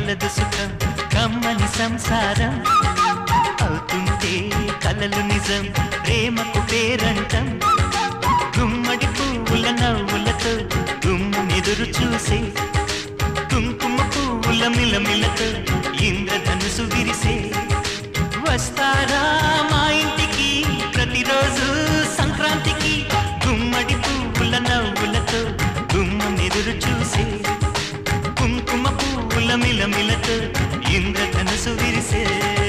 కలదు సుఖం కమ్మని సంసారం అవుతుంటే కలలు నిజం ప్రేమకు పేరంటం గుమ్మడి పువ్వుల నవ్వులతో గుమ్మెదురు చూసే కుంకుమ పువ్వుల మిలమిలతో ఇంద్రధనుసు విరిసే వస్తారా మా ఇంటికి ప్రతిరోజు సంక్రాంతికి గుమ్మడి పువ్వుల నవ్వులతో గుమ్మెదురు చూసే కుంకుమ పువ్వుల మిలమిలతో ఇంద్రధనుసు విరిసే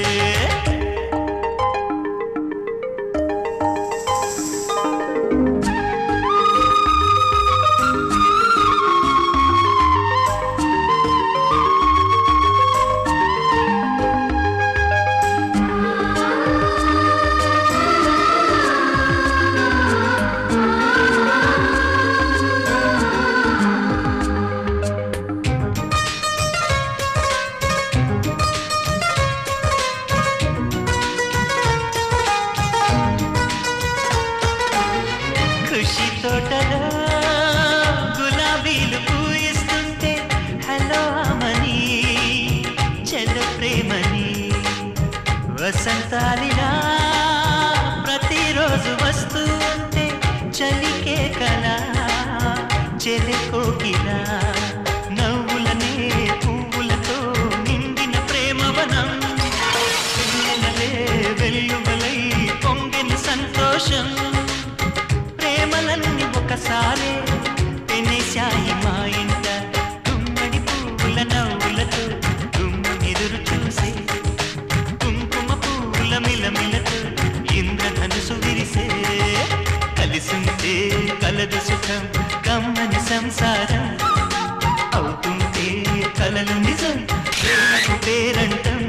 కృషి తోటలో గులాబీలు పూయిస్తుంటే హలో అమని చెల్ల ప్రేమని వసంతాలిలా ప్రతిరోజు వస్తూ ఉంటే చలికే కలా చెలి కోకిలా నవ్వులనే పువ్వులతో నిండిన ప్రేమవనం వెన్నెలలే వెల్లువలై పొంగిన సంతోషం ప్రేమలన్నీ ఒకసారి పెనేశాయి మా ఇంట గుమ్మడి పువ్వుల నవ్వులతో గుమ్మెదురు చూసే కుంకుమ పువ్వుల మిలమిలతో ఇంద్రధనుసు విరిసే కలిసుంటే కలదు సుఖం కమ్మని సంసారం అవుతుంటే కలలు నిజం ప్రేమకు పేరంటం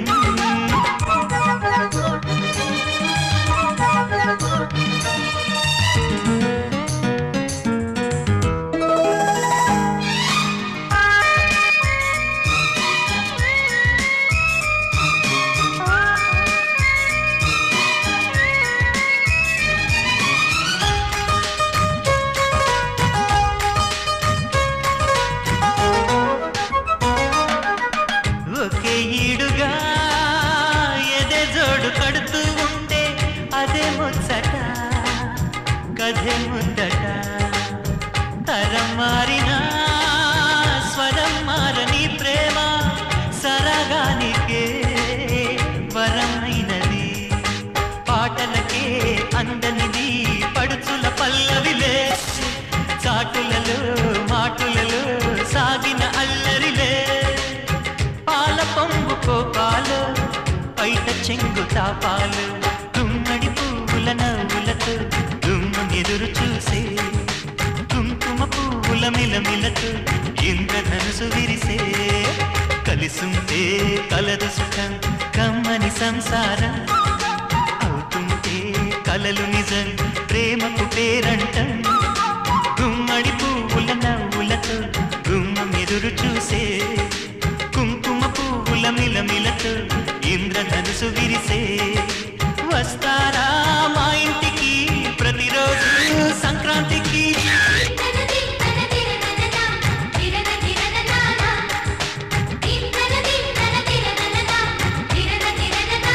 ఒకే ఈడుగా ఎదే జోడు కడుతూ ఉంటే అదే ముచ్చట కథే ముద్దట తరం మారినా స్వరం మారని ప్రేమ సరగానికే వరమైనది పాటలకే అందనిది పడుచుల పల్లవిలే చాటులలో మాటులలో సాగిన అల్లరిలే పాల పొంగు కోపాలు బయట చెంగు తాపాలు గుమ్మడి పువ్వుల నవ్వులతో గుమ్మెదురు చూసే కుంకుమ పువ్వుల మిలమిలతో ఇంద్రధనుసు విరిసే కలిసుంటే కలదు సుఖం కమ్మని సంసారం అవుతుంటే కలలు నిజం ప్రేమకు పేరంటం గుమ్మడి పువ్వుల నవ్వులతో గుమ్మెదురు చూసే కుంకుమ పువ్వుల మిలమిలతో ఇంద్రధనుసు విరిసే వస్తారా మా ఇంటికి ప్రతిరోజు సంక్రాంతికి తిన్నది తనది రననా తిరన తిరననా తిన్నది తనది రననా తిరన తిరననా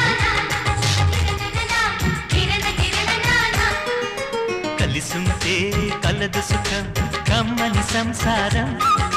తిరన తిరననా కలిసుంటే కలదు సుఖం కమ్మని సంసారం